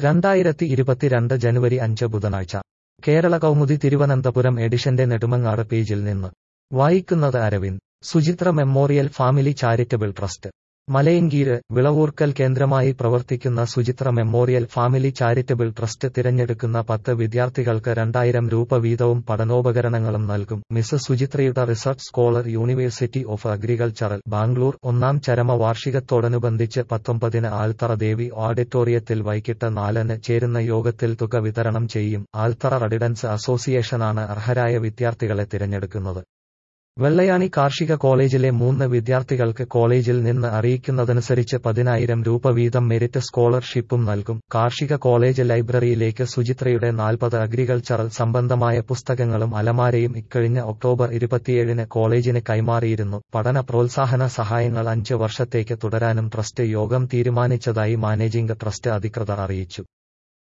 രണ്ടായിരത്തി ഇരുപത്തിരണ്ട് ജനുവരി അഞ്ച് ബുധനാഴ്ച കേരള കൗമുദി തിരുവനന്തപുരം എഡിഷന്റെ നെടുമങ്ങാട് പേജിൽ നിന്ന് വായിക്കുന്നത് Aravind Suchitra memorial family charitable trust Malayankeezhu Vilavoorkkal കേന്ദ്രമായി പ്രവർത്തിക്കുന്ന Suchitra memorial family charitable trust തിരഞ്ഞെടുക്കുന്ന പത്ത് വിദ്യാർത്ഥികൾക്ക് രണ്ടായിരം രൂപ വീതവും പഠനോപകരണങ്ങളും നൽകും മിസ് സുചിത്രയുടെ research scholar university of agricultural Bangalore ഒന്നാം ചരമ വാർഷികത്തോടനുബന്ധിച്ച് പത്തൊമ്പതിന് ആൽത്തറ ദേവി ഓഡിറ്റോറിയത്തിൽ വൈകിട്ട് നാലിന് ചേരുന്ന യോഗത്തിൽ തുക വിതരണം ചെയ്യും ആൽത്തറ റെസിഡൻസ് അസോസിയേഷനാണ് അർഹരായ വിദ്യാർത്ഥികളെ തിരഞ്ഞെടുക്കുന്നത് വെള്ളയാണി കാർഷിക കോളേജിലെ മൂന്ന് വിദ്യാർത്ഥികൾക്ക് കോളേജിൽ നിന്ന് അറിയിക്കുന്നതനുസരിച്ച് പതിനായിരം രൂപ വീതം മെരിറ്റ് സ്കോളർഷിപ്പും നൽകും കാർഷിക കോളേജ് ലൈബ്രറിയിലേക്ക് സുചിത്രയുടെ നാൽപ്പത് അഗ്രികൾച്ചറൽ സംബന്ധമായ പുസ്തകങ്ങളും അലമാരയും ഇക്കഴിഞ്ഞ ഒക്ടോബർ ഇരുപത്തിയേഴിന് കോളേജിന് കൈമാറിയിരുന്നു പഠന പ്രോത്സാഹന സഹായങ്ങൾ അഞ്ച് വർഷത്തേക്ക് തുടരാനും ട്രസ്റ്റ് യോഗം തീരുമാനിച്ചതായി മാനേജിംഗ് ട്രസ്റ്റ് അധികൃതർ അറിയിച്ചു